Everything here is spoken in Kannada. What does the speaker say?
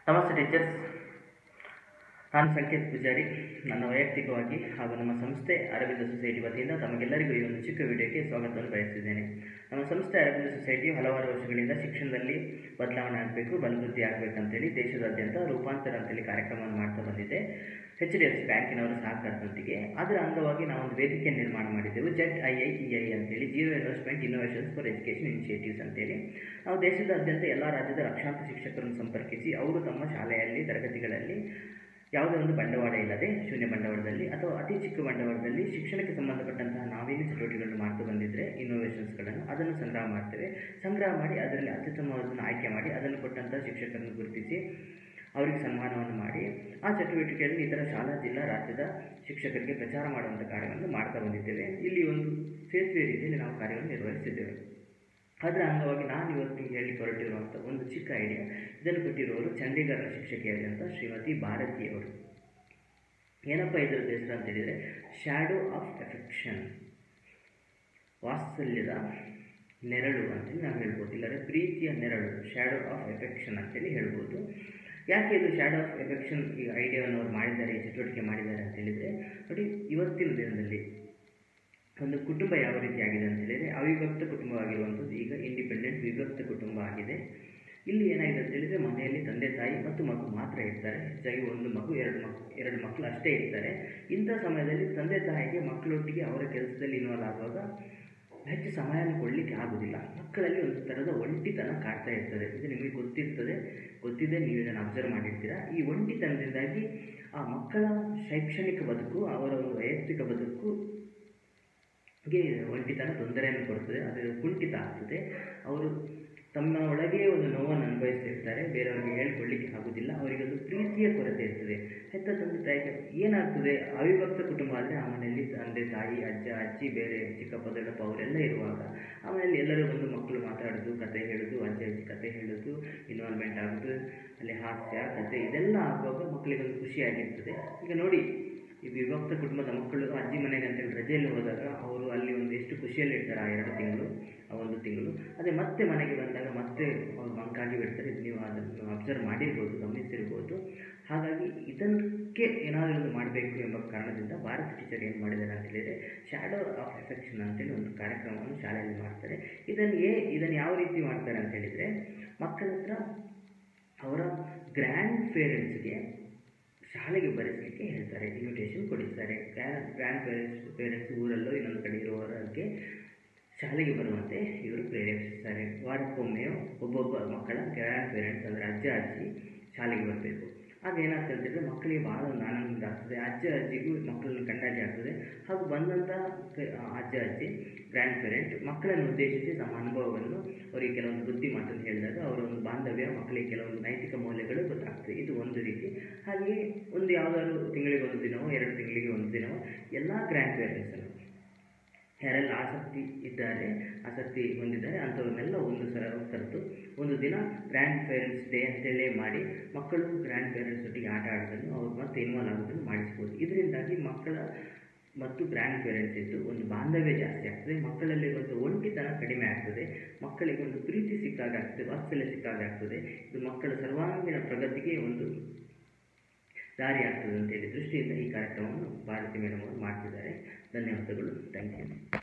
ನಮಸ್ತೆ ಟೀಚರ್ಸ್ ನಾನು ಸಂಕೇತ್ ಪೂಜಾರಿ ನನ್ನ ವೈಯಕ್ತಿಕವಾಗಿ ಹಾಗೂ ನಮ್ಮ ಸಂಸ್ಥೆ ಅರವಿಂದ ಸೊಸೈಟಿ ವತಿಯಿಂದ ತಮಗೆಲ್ಲರಿಗೂ ಈ ಒಂದು ಚಿಕ್ಕ ವಿಡಿಯೋಕ್ಕೆ ಸ್ವಾಗತವನ್ನು ಬಯಸಿದ್ದೇನೆ ನಮ್ಮ ಸಂಸ್ಥೆ ಅರವಿಂದ ಸೊಸೈಟಿಯು ಹಲವಾರು ವರ್ಷಗಳಿಂದ ಶಿಕ್ಷಣದಲ್ಲಿ ಬದಲಾವಣೆ ಆಗಬೇಕು ಬಲವೃದ್ಧಿ ಆಗಬೇಕಂತೇಳಿ ದೇಶದಾದ್ಯಂತ ರೂಪಾಂತರ ಅಂತೇಳಿ ಕಾರ್ಯಕ್ರಮವನ್ನು ಮಾಡ್ತಾ ಬಂದಿದೆ ಎಚ್ ಡಿ ಎಫ್ ಸಿ ಬ್ಯಾಂಕಿನವರ ಸಹಕಾರದೊಂದಿಗೆ ಅದರ ಅಂಗವಾಗಿ ನಾವು ಒಂದು ವೇದಿಕೆ ನಿರ್ಮಾಣ ಮಾಡಿದ್ದೆವು Z I I E I ಅಂತೇಳಿ zero investment innovations for education initiatives ಅಂತೇಳಿ ನಾವು ದೇಶದಾದ್ಯಂತ ಎಲ್ಲ ರಾಜ್ಯದ ಲಕ್ಷಾಂತರ ಶಿಕ್ಷಕರನ್ನು ಸಂಪರ್ಕಿಸಿ ಅವರು ತಮ್ಮ ಶಾಲೆಯಲ್ಲಿ ತರಗತಿಗಳಲ್ಲಿ ಯಾವುದೇ ಒಂದು ಬಂಡವಾಳ ಇಲ್ಲದೆ ಶೂನ್ಯ ಬಂಡವಾಳದಲ್ಲಿ ಅಥವಾ ಅತಿ ಚಿಕ್ಕ ಬಂಡವಾಳದಲ್ಲಿ ಶಿಕ್ಷಣಕ್ಕೆ ಸಂಬಂಧಪಟ್ಟಂತಹ ನಾವೇನು ಚಟುವಟಿಕೆಗಳನ್ನು ಮಾಡ್ತಾ ಬಂದಿದ್ದರೆ ಇನ್ನೋವೇಷನ್ಸ್ಗಳನ್ನು ಅದನ್ನು ಸಂಗ್ರಹ ಮಾಡ್ತೇವೆ ಸಂಗ್ರಹ ಮಾಡಿ ಅದರಲ್ಲಿ ಅತ್ಯುತ್ತಮವಾದನ್ನು ಆಯ್ಕೆ ಮಾಡಿ ಅದನ್ನು ಕೊಟ್ಟಂತಹ ಶಿಕ್ಷಕರನ್ನು ಗುರುತಿಸಿ ಅವರಿಗೆ ಸನ್ಮಾನವನ್ನು ಮಾಡಿ ಆ ಚಟುವಟಿಕೆಯಲ್ಲಿ ಇತರ ಶಾಲಾ ಜಿಲ್ಲಾ ರಾಜ್ಯದ ಶಿಕ್ಷಕರಿಗೆ ಪ್ರಚಾರ ಮಾಡುವಂಥ ಕಾರ್ಯವನ್ನು ಮಾಡ್ತಾ ಬಂದಿದ್ದೇವೆ ಇಲ್ಲಿ ಒಂದು ಸೇತುವೆ ರೀತಿಯಲ್ಲಿ ನಾವು ಕಾರ್ಯವನ್ನು ನಿರ್ವಹಿಸಿದ್ದೇವೆ ಅದರ ಅಂಗವಾಗಿ ನಾನು ಇವತ್ತು ನಿಮ್ಗೆ ಹೇಳಲಿಕ್ಕೆ ಹೊರಟಿರುವಂಥ ಒಂದು ಚಿಕ್ಕ ಐಡಿಯಾ ಇದನ್ನು ಕೊಟ್ಟಿರುವವರು ಚಂಡೀಗಢ ಶಿಕ್ಷಕಿಯಾದಂಥ ಶ್ರೀಮತಿ ಭಾರತಿಯವರು ಏನಪ್ಪ ಇದರದ್ದು ಹೆಸರು ಅಂತ ಹೇಳಿದರೆ ಶ್ಯಾಡೋ ಆಫ್ ಎಫೆಕ್ಷನ್ ವಾತ್ಸಲ್ಯದ ನೆರಳು ಅಂತೇಳಿ ನಾವು ಹೇಳ್ಬೋದು ಇಲ್ಲದ್ರೆ ಪ್ರೀತಿಯ ನೆರಳು ಶ್ಯಾಡೋ ಆಫ್ ಎಫೆಕ್ಷನ್ ಅಂತೇಳಿ ಹೇಳ್ಬೋದು ಯಾಕೆ ಇದು ಶ್ಯಾಡೋ ಆಫ್ ಎಫೆಕ್ಷನ್ ಈ ಐಡಿಯಾವನ್ನು ಅವ್ರು ಮಾಡಿದ್ದಾರೆ ಈ ಚಟುವಟಿಕೆ ಮಾಡಿದ್ದಾರೆ ಅಂತ ಹೇಳಿದರೆ ನೋಡಿ ಇವತ್ತಿನ ದಿನದಲ್ಲಿ ಒಂದು ಕುಟುಂಬ ಯಾವ ರೀತಿ ಆಗಿದೆ ಅಂತ ಹೇಳಿದರೆ ಅವಿಭಕ್ತ ಕುಟುಂಬವಾಗಿರುವಂಥದ್ದು ಈಗ ಇಂಡಿಪೆಂಡೆಂಟ್ ವಿಭಕ್ತ ಕುಟುಂಬ ಆಗಿದೆ ಇಲ್ಲಿ ಏನಾಗಿದೆ ಅಂತ ಹೇಳಿದರೆ ಮನೆಯಲ್ಲಿ ತಂದೆ ತಾಯಿ ಮತ್ತು ಮಗು ಮಾತ್ರ ಇರ್ತಾರೆ ಹೆಚ್ಚಾಗಿ ಒಂದು ಮಗು ಎರಡು ಮಕ್ ಎರಡು ಮಕ್ಕಳು ಅಷ್ಟೇ ಇರ್ತಾರೆ ಇಂಥ ಸಮಯದಲ್ಲಿ ತಂದೆ ತಾಯಿಗೆ ಮಕ್ಕಳೊಟ್ಟಿಗೆ ಅವರ ಕೆಲಸದಲ್ಲಿ ಇನ್ವಾಲ್ವ್ ಆಗುವಾಗ ಹೆಚ್ಚು ಸಮಯವನ್ನು ಕೊಡಲಿಕ್ಕೆ ಆಗೋದಿಲ್ಲ ಮಕ್ಕಳಲ್ಲಿ ಒಂದು ಥರದ ಒಂಟಿತನ ಕಾಡ್ತಾ ಇರ್ತದೆ ಇದು ನಿಮಗೆ ಗೊತ್ತಿರ್ತದೆ ಗೊತ್ತಿದೆ ನೀವು ಇದನ್ನು ಅಬ್ಸರ್ವ್ ಮಾಡಿರ್ತೀರ ಈ ಒಂಟಿತನದಿಂದಾಗಿ ಆ ಮಕ್ಕಳ ಶೈಕ್ಷಣಿಕ ಬದುಕು ಅವರ ಒಂದು ವೈಯಕ್ತಿಕ ಬದುಕು ಗೆ ಒಂಟಿತನ ತೊಂದರೆಯನ್ನು ಕೊಡ್ತದೆ ಅದು ಕುಂಠಿತ ಆಗ್ತದೆ ಅವರು ತಮ್ಮ ಒಳಗೆ ಒಂದು ನೋವನ್ನು ಅನುಭವಿಸ್ತಿರ್ತಾರೆ ಬೇರೆಯವರಿಗೆ ಹೇಳ್ಕೊಳ್ಳಿಕ್ಕೆ ಆಗೋದಿಲ್ಲ ಅವರಿಗೆ ಒಂದು ಪ್ರೀತಿಯ ಕೊರತೆ ಇರ್ತದೆ ಹೆತ್ತ ತಂದೆ ತಾಯಿಗೆ ಏನಾಗ್ತದೆ ಅವಿಭಕ್ತ ಕುಟುಂಬ ಆದರೆ ಆ ಮನೆಯಲ್ಲಿ ತಂದೆ ತಾಯಿ ಅಜ್ಜ ಅಜ್ಜಿ ಬೇರೆ ಚಿಕ್ಕಪ್ಪ ದೊಡ್ಡಪ್ಪ ಅವರೆಲ್ಲ ಇರುವಾಗ ಆ ಮನೆಯಲ್ಲಿ ಎಲ್ಲರೂ ಬಂದು ಮಕ್ಕಳು ಮಾತಾಡೋದು ಕತೆ ಹೇಳೋದು ಅಜ್ಜ ಅಜ್ಜಿ ಕತೆ ಹೇಳೋದು ಇನ್ವಾಲ್ವ್ಮೆಂಟ್ ಆಗೋದು ಅಲ್ಲಿ ಹಾಸ್ಯ ಕತೆ ಇದೆಲ್ಲ ಆಗುವಾಗ ಮಕ್ಕಳಿಗೆ ಒಂದು ಖುಷಿಯಾಗಿರ್ತದೆ ಈಗ ನೋಡಿ ಈ ವಿಭಕ್ತ ಕುಟುಂಬದ ಮಕ್ಕಳು ಅಜ್ಜಿ ಮನೆಗೆ ಅಂತೇಳಿ ರಜೆಯಲ್ಲಿ ಹೋದಾಗ ಅವರು ಅಲ್ಲಿ ಒಂದು ಎಷ್ಟು ಖುಷಿಯಲ್ಲಿ ಇರ್ತಾರೆ ಆ ಎರಡು ತಿಂಗಳು ಆ ಒಂದು ತಿಂಗಳು ಅದೇ ಮತ್ತೆ ಮನೆಗೆ ಬಂದಾಗ ಮತ್ತೆ ಅವ್ರು ಮಂಕಾಗಿ ಬಿಡ್ತಾರೆ ಇದು ನೀವು ಅದನ್ನು ಅಬ್ಸರ್ವ್ ಮಾಡಿರ್ಬೋದು ಗಮನಿಸಿರ್ಬೋದು ಹಾಗಾಗಿ ಇದಕ್ಕೆ ಏನಾದರೂ ಒಂದು ಮಾಡಬೇಕು ಎಂಬ ಕಾರಣದಿಂದ ಭಾರತ ಟೀಚರ್ ಏನು ಮಾಡಿದ್ದಾರೆ ಅಂತ ಹೇಳಿದರೆ ಶ್ಯಾಡೋ ಆಫ್ ಎಫೆಕ್ಷನ್ ಅಂತೇಳಿ ಒಂದು ಕಾರ್ಯಕ್ರಮವನ್ನು ಶಾಲೆಯಲ್ಲಿ ಮಾಡ್ತಾರೆ ಇದನ್ನು ಏ ಇದನ್ನು ಯಾವ ರೀತಿ ಮಾಡ್ತಾರೆ ಅಂತ ಹೇಳಿದರೆ ಮಕ್ಕಳ ಹತ್ರ ಅವರ ಗ್ರ್ಯಾಂಡ್ ಪೇರೆಂಟ್ಸ್ಗೆ ಶಾಲೆಗೆ ಬರೆಸಲಿಕ್ಕೆ ಹೇಳ್ತಾರೆ ಇನ್ವಿಟೇಷನ್ ಕೊಡಿಸ್ತಾರೆ ಗ್ರ್ಯಾಂಡ್ ಗ್ರ್ಯಾಂಡ್ ಪೇರೆಂಟ್ಸ್ ಪೇರೆಂಟ್ಸ್ ಊರಲ್ಲೋ ಇನ್ನೊಂದು ಕಡೆ ಇರುವವರಿಗೆ ಶಾಲೆಗೆ ಬರುವಂತೆ ಇವರು ಪ್ರೇರೇಪಿಸ್ತಾರೆ ವಾರಕ್ಕೊಮ್ಮೆಯೋ ಒಬ್ಬೊಬ್ಬ ಮಕ್ಕಳ ಗ್ರ್ಯಾಂಡ್ ಪೇರೆಂಟ್ಸ್ ಅಂದರೆ ಅಜ್ಜ ಅಜ್ಜಿ ಶಾಲೆಗೆ ಬರಬೇಕು ಆಗ ಏನಾಗ್ತದೆ ಅಂತಂದರೆ ಮಕ್ಕಳಿಗೆ ಭಾಳ ಒಂದು ಆನಂದ ಆಗ್ತದೆ ಅಜ್ಜ ಅಜ್ಜಿಗೂ ಮಕ್ಕಳನ್ನು ಕಂಡಾಗೆ ಆಗ್ತದೆ ಹಾಗೂ ಬಂದಂಥ ಅಜ್ಜ ಅಜ್ಜಿ ಗ್ರ್ಯಾಂಡ್ ಪೇರೆಂಟ್ ಮಕ್ಕಳನ್ನು ಉದ್ದೇಶಿಸಿ ತಮ್ಮ ಅನುಭವವನ್ನು ಅವರಿಗೆ ಕೆಲವೊಂದು ಬುದ್ಧಿ ಮಾತನ್ನು ಹೇಳಿದಾಗ ಅವರ ಒಂದು ಬಾಂಧವ್ಯ ಮಕ್ಕಳಿಗೆ ಕೆಲವೊಂದು ನೈತಿಕ ಮೌಲ್ಯಗಳು ಗೊತ್ತಾಗ್ತದೆ ಇದು ಒಂದು ರೀತಿ ಹಾಗೆಯೇ ಒಂದು ಯಾವುದಾದ್ರು ತಿಂಗಳಿಗೆ ಒಂದು ದಿನವೋ ಎರಡು ತಿಂಗಳಿಗೆ ಒಂದು ದಿನವೋ ಎಲ್ಲ ಗ್ರ್ಯಾಂಡ್ ಪೇರೆಂಟ್ಸನ್ನು ಯಾರೆಲ್ಲ ಆಸಕ್ತಿ ಇದ್ದಾರೆ ಆಸಕ್ತಿ ಹೊಂದಿದ್ದಾರೆ ಅಂಥವ್ರನ್ನೆಲ್ಲ ಒಂದು ಸಲ ಕರೆದು ಒಂದು ದಿನ ಗ್ರ್ಯಾಂಡ್ ಪೇರೆಂಟ್ಸ್ ಡೇ ಅಂತೇಳಿ ಮಾಡಿ ಮಕ್ಕಳು ಗ್ರ್ಯಾಂಡ್ ಪೇರೆಂಟ್ಸ್ ಒಟ್ಟಿಗೆ ಆಟ ಆಡೋದನ್ನು ಅವ್ರು ಮತ್ತೆ ಇನ್ವಾಲ್ವ್ ಆಗೋದನ್ನು ಮಾಡಿಸ್ಬೋದು ಇದರಿಂದಾಗಿ ಮಕ್ಕಳ ಮತ್ತು ಗ್ರ್ಯಾಂಡ್ ಪೇರೆಂಟ್ಸ್ ಇದ್ದು ಒಂದು ಬಾಂಧವ್ಯ ಜಾಸ್ತಿ ಆಗ್ತದೆ ಮಕ್ಕಳಲ್ಲಿ ಒಂದು ಒಂಟಿತನ ಕಡಿಮೆ ಆಗ್ತದೆ ಮಕ್ಕಳಿಗೆ ಒಂದು ಪ್ರೀತಿ ಸಿಕ್ಕಾಗ ಆಗ್ತದೆ ವಾತ್ಸಲ್ಯ ಸಿಕ್ಕಾಗ ಆಗ್ತದೆ ಇದು ಮಕ್ಕಳ ಸರ್ವಾಂಗೀಣ ಪ್ರಗತಿಗೆ ಒಂದು ದಾರಿ ಆಗ್ತದೆ ಅಂತೇಳಿ ದೃಷ್ಟಿಯಿಂದ ಈ ಕಾರ್ಯಕ್ರಮವನ್ನು ಭಾರತಿ ಮೇಡಮ್ ಅವರು ಮಾಡ್ತಿದ್ದಾರೆ ಧನ್ಯವಾದಗಳು ಥ್ಯಾಂಕ್ ಯು